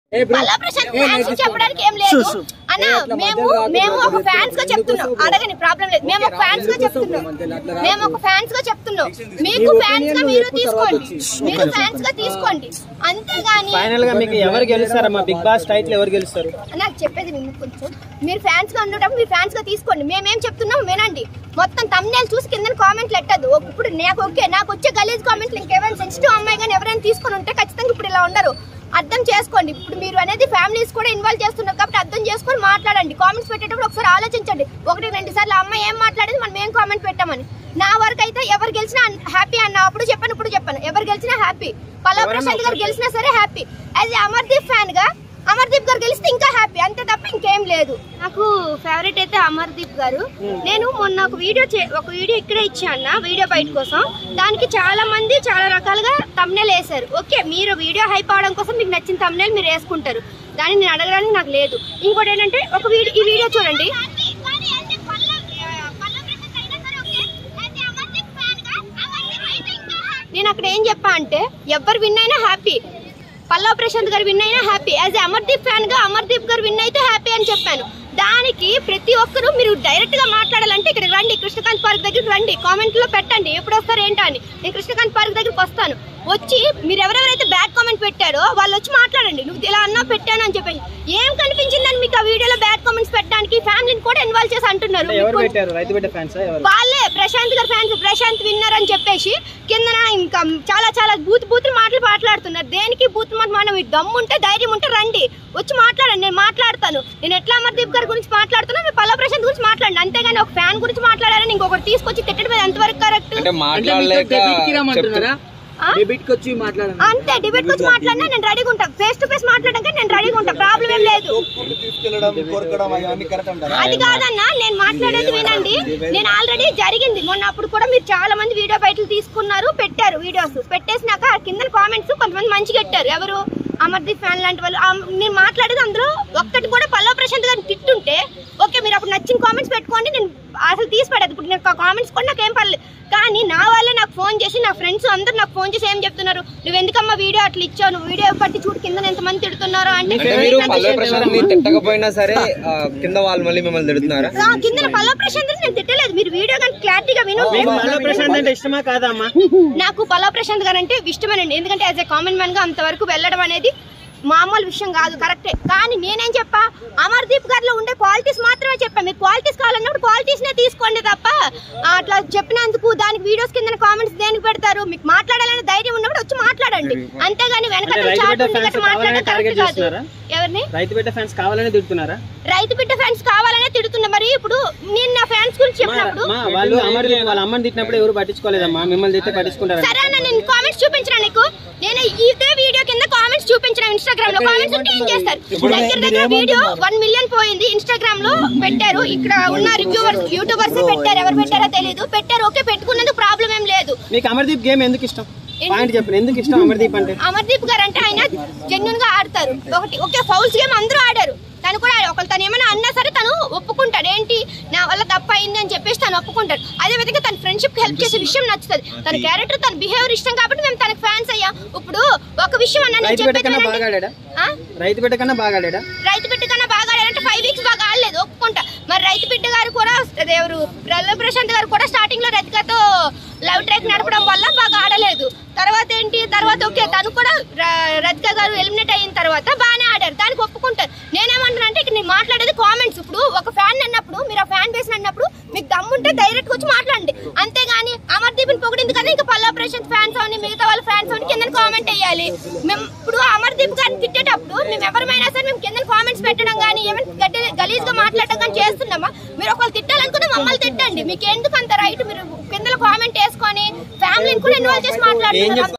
మళ్ళా ప్రశాంత్ ఫ్యాన్స్ చెప్పడానికి ఏం లేదు అన్న మేము మేము ఒక ఫ్యాన్స్ గా చెప్తున్నాం అడగని ప్రాబ్లం లేదు మేము ఒక ఫ్యాన్స్ గా చెప్తున్నాం మేము ఒక ఫ్యాన్స్ గా చెప్తున్నాం మీకు ఫ్యాన్స్ గా మీరు తీసుకోండి మీరు ఫ్యాన్స్ గా తీసుకోండి అంతేగాని ఫైనల్ గా మీకు ఎవరు గెలుస్తారమ్మా బిగ్ బాస్ టైటిల్ ఎవరు గెలుస్తారు నాకు చెప్పేది విను కొంచెం మీరు ఫ్యాన్స్ గా ఉండేటప్పుడు మీరు ఫ్యాన్స్ గా తీసుకోండి మేమేం చెప్తున్నాం వినండి మొత్తం తమ్నేల్ చూసి కింద కామెంట్లు ఎట్టదు ఇప్పుడు నాకు ఓకే నాకు వచ్చే గలీజ్ కామెంట్లు ఇంకెవరైనా సెన్సిటివ్ అమ్మాయి కానీ ఎవరైనా తీసుకొని ఉంటే ఖచ్చితంగా ఇప్పుడు ఇలా ఉండరు అర్థం చేసుకోండి ఇప్పుడు మీరు అనేది ఫ్యామిలీస్ కూడా ఇన్వాల్వ్ చేస్తున్నారు కాబట్టి అర్థం చేసుకొని మాట్లాడండి కామెంట్స్ పెట్టేటప్పుడు ఒకసారి ఆలోచించండి ఒకటి రెండు సార్లు ఆ అమ్మాయి ఏం మాట్లాడేది మనం ఏం కామెంట్ పెట్టామని నా వరకు అయితే ఎవరు గెలిచినా హ్యాపీ అన్న అప్పుడు చెప్పాను ఇప్పుడు చెప్పాను ఎవరు గెలిచినా హ్యాపీ పల్లా ప్రశాంత్ గారు గెలిచినా సరే హ్యాపీ యాజ్ అమర్దీప్ ఫ్యాన్ గా అమర్దీప్ గారు గెలిస్తే ఇంకా హ్యాపీ అంతే తప్ప ఇంకేం లేదు నాకు ఫేవరెట్ అయితే అమర్దీప్ గారు నేను మొన్న ఒక వీడియో చే- ఒక వీడియో ఇక్కడే ఇచ్చాను వీడియో బయట కోసం దానికి చాలా మంది చాలా రకాలుగా తమ్నేల్ వేశారు ఓకే మీరు వీడియో హైప్ అవడం కోసం మీకు నచ్చిన తమ్నేల్ మీరు వేసుకుంటారు దాన్ని నేను అడగడానికి నాకు లేదు ఇంకోటి ఏంటంటే ఒక వీడియో ఈ వీడియో చూడండి నేను అక్కడ ఏం చెప్పా అంటే ఎవరు విన్ అయినా హ్యాపీ పల్లవ ప్రశాంత్ గారు విన్ అయినా హ్యాపీ యాజ్ అమర్దీప్ ఫ్యాన్ గా అమర్దీప్ గారు విన్ అయితే హ్యాపీ అని చెప్పాను దానికి ప్రతి ఒక్కరు మీరు డైరెక్ట్ గా మాట్లాడాలంటే ఇక్కడ రండి కృష్ణకాంత్ పార్క్ దగ్గరికి రండి కామెంట్ లో పెట్టండి ఎప్పుడు వస్తారు ఏంటా అని నేను కృష్ణకాంత్ పార్క్ దగ్గరికి వస్తాను వచ్చి మీరు ఎవరెవరైతే బ్యాడ్ కామెంట్ పెట్టారో వాళ్ళు వచ్చి మాట్లాడండి నువ్వు ఇలా అన్నా పెట్టాను అని చెప్పేసి ఏం కనిపించిందని మీకు ఆ వీడియోలో బ్యాడ్ కామెంట్స్ పెట్టడానికి ఫ్యామిలీని కూడా ఇన్వాల్వ్ చేసి అంటున్నారు అంటే ఎవరు మీకు పెట్టారు రైతు బిడ్డ ఫ్యాన్స్ ఎవరు వాళ్ళే ప్రశాంత్ గారు ఫ్యాన్స్ ప్రశాంత్ విన్నర్ అని చెప్పేసి కిందన ఇంకా చాలా చాలా బూత్ బూత్ మాటలు మాట్లాడుతున్నారు దేనికి బూత్ మాట మనం మీకు దమ్ము ఉంటే ధైర్యం ఉంటే రండి వచ్చి మాట్లాడండి నేను మాట్లాడతాను నేను ఎట్లా అమర్దీప్ గారి గురించి మాట్లాడుతున్నా మీరు పల్ల ప్రశాంత్ గురించి మాట్లాడండి అంతేగాని ఒక ఫ్యాన్ గురించి మాట్లాడారని ఇంకొకటి తీసుకొచ్చి తిట్టడం అది ఎంతవరకు కరెక్ట్ అంటే మాట్లాడలేక చెప్తు- డెబిట్ కి వచ్చి మాట్లాడండి అంతే డిబేట్ గురించి మాట్లాడినా నేను రెడీగా ఉంటా ఫేస్ టు ఫేస్ మాట్లాడడానికి నేను రెడీగా ఉంటా ప్రాబ్లం ఏం లేదు తీసుకెళ్ళడం కొరకడం అవన్నీ కరెక్ట్ అంటారా అది కాదన్నా నేను మాట్లాడేది వినండి నేను ఆల్రెడీ జరిగింది మొన్న అప్పుడు కూడా మీరు చాలా మంది వీడియో బయటలు తీసుకున్నారు పెట్టారు వీడియోస్ పెట్టేసినాక ఆ కింద కామెంట్స్ కొంతమంది మంచిగా పెట్టారు ఎవరు అమర్దీప్ ఫ్యాన్ లాంటి వాళ్ళు ఆ నేను మాట్లాడేది అందులో ఒక్కటి కూడా పల్లవ ప్రశాంత్ గారిని తిట్టుంటే ఓకే మీరు అప్పుడు నచ్చిన కామెంట్స్ పెట్టుకోండి నేను అసలు తీసి పడేది ఇప్పుడు నేను కామెంట్స్ కూడా నాకేం పర్లేదు కానీ నా వాళ్ళే నాకు ఫోన్ చేసి నా ఫ్రెండ్స్ అందరూ నాకు ఫోన్ చేసి ఏం చెప్తున్నారు నువ్వు ఎందుకమ్మా వీడియో అట్లా ఇచ్చావు నువ్వు వీడియో పట్టి చూడు కింద ఎంతమంది తిడుతున్నారో అంటే అంటే మీరు పల్లవి ప్రశాంత్ ని తిట్టకపోయినా సరే ఆ, కింద వాళ్ళు మళ్ళీ మిమ్మల్ని తిడుతున్నారా ఆ, కింద పల్లవ ప్రశాంత్ నేను తిట్టలేదు మీరు వీడియో కానీ క్లారిటీగా విను మీకు మల్ల ప్రశాంత్ అంటే ఇష్టమా కాదా అమ్మా నాకు పల్లవ ప్రశాంత్ గారు అంటే ఇష్టమేనండి ఎందుకంటే యాజ్ ఎ కామన్ మ్యాన్ గా అంతవరకు వెళ్ళడం అనేది మామూలు విషయం కాదు కరెక్టే కానీ నేనేం చెప్పా అమర్దీప్ గారిలో ఉండే క్వాలిటీస్ మాత్రమే చెప్పా మీకు క్వాలిటీస్ కావాలన్నప్పుడు క్వాలిటీస్ నే తీసుకోండి తప్ప ఆ, అట్లా చెప్పినందుకు దానికి వీడియోస్ కింద కామెంట్స్ దేనికి పెడతారు మీకు మాట్లాడాలని ధైర్యం ఉన్నప్పుడు వచ్చి మాట్లాడండి అంతేగాని వెనక అంటే రైతు బిడ్డ fans కావాలనే target చేస్తున్నారా? ఎవరిని రైతు బిడ్డ ఫ్యాన్స్ కావాలని తిడుతున్నారా రైతు బిడ్డ ఫ్యాన్స్ కావాలనే తిడుతున్నా మరి ఇప్పుడు నేను నా ఫ్యాన్స్ గురించి మా- చెప్పినప్పుడు మా వాళ్ళు అమర్ వాళ్ళ అమ్మని తిట్టినప్పుడు ఎవరు పట్టించుకోలేదమ్మా మిమ్మల్ని తిట్టే పట్టించుకుంటారా సరే అన్న నేను కామెంట్స్ చూపించిన నీకు నేను ఇదే వీడియో కింద కామెంట్స్ చూపించిన ఇన్స్టాగ్రామ్ లో కామెంట్స్ ఉంటే ఏం చేస్తారు దగ్గర దగ్గర వీడియో వన్ మిలియన్ పోయింది ఇన్స్టాగ్రామ్ లో పెట్టారు ఇక్కడ ఉన్న రివ్యూవర్స్ యూట్యూబర్స్ పెట్టారు ఎవరు పెట్టారో తెలియదు పెట్టారు ఓకే పెట్టుకున్నందుకు ప్రాబ్లం ఏం లేదు మీకు అమర్దీప్ గేమ్ ఎందుకు ఇష్టం పాయింట్ చెప్పండి ఎందుకు ఇష్టం అమర్దీప్ అంటే అమర్దీప్ గారు అంటే ఆయన జెన్యున్ గా ఆడతారు ఒకటి ఓకే ఫౌల్స్ గేమ్ అందరూ ఆడారు తను కూడా ఒకళ్ళు తను ఏమైనా అన్నా సరే తను ఒప్పుకుంటాడు ఏంటి నా వల్ల తప్పు అయింది అని చెప్పేసి తను ఒప్పుకుంటాడు అదే విధంగా తన ఫ్రెండ్షిప్ కి హెల్ప్ చేసే విషయం నచ్చుతుంది తన క్యారెక్టర్ తన బిహేవియర్ ఇష్టం కాబట్టి మేము తనకు ఫ్యాన్స్ అయ్యాం ఇప్పుడు ఒక విషయం అన్నా నేను రైతు బిడ్డ చెప్పేది కన్నా వినండి. బాగా ఆడాడా ఆ? రైతు బిడ్డ కన్నా బాగా ఆడాడా రైతు బిడ్డ కన్నా బాగా ఆడారంటే ఫైవ్ వీక్స్ బాగా ఆడలేదు ఒప్పుకుంటా మరి రైతు బిడ్డ గారు కూడా అదే ఎవరు ప్రల్ల ప్రశాంత్ గారు కూడా స్టార్టింగ్ లో రతికతో లవ్ ట్రాక్ నడపడం వల్ల బాగా ఆడలేదు తర్వాత ఏంటి తర్వాత ఓకే తను కూడా ర- రతిక గారు ఎలిమినేట్ అయిన తర్వాత బాగానే ఆడారు దానికి ఒప్పుకుంటారు నేనేమంటున్నా అంటే ఇక్కడ నేను మాట్లాడేది కామెంట్స్ ఇప్పుడు ఒక ఫ్యాన్ అన్నప్పుడు మీరు ఆ ఫ్యాన్ బేస్ అన్నప్పుడు మీకు దమ్ముంటే డైరెక్ట్ వచ్చి మాట్లాడండి అంతేగాని అమర్దీప్ని పొగిడింది కదా ఇంకా పల్లా ప్రశాంత్ ఫ్యాన్స్ అవని మిగతా వాళ్ళ ఫ్యాన్స్ అవని కింద కామెంట్ వేయాలి మేము ఇప్పుడు అమర్దీప్ గారిని తిట్టేటప్పుడు మేము ఎవరిమైనా సరే మేము కింద కామెంట్స్ పెట్టడం కానీ ఏమైనా గట్టి గలీజ్ గా మాట్లాడడం కానీ చేస్తున్నామా మీరు ఒకళ్ళు తిట్టాలనుకుంటే మమ్మల్ని తిట్టండి మీకు ఎందుకు అంత రైట్ మీరు కింద కామెంట్ వేసుకొని ఫ్యామిలీని కూడా ఇన్వాల్వ్ చేసి మాట్లాడుతున్నారు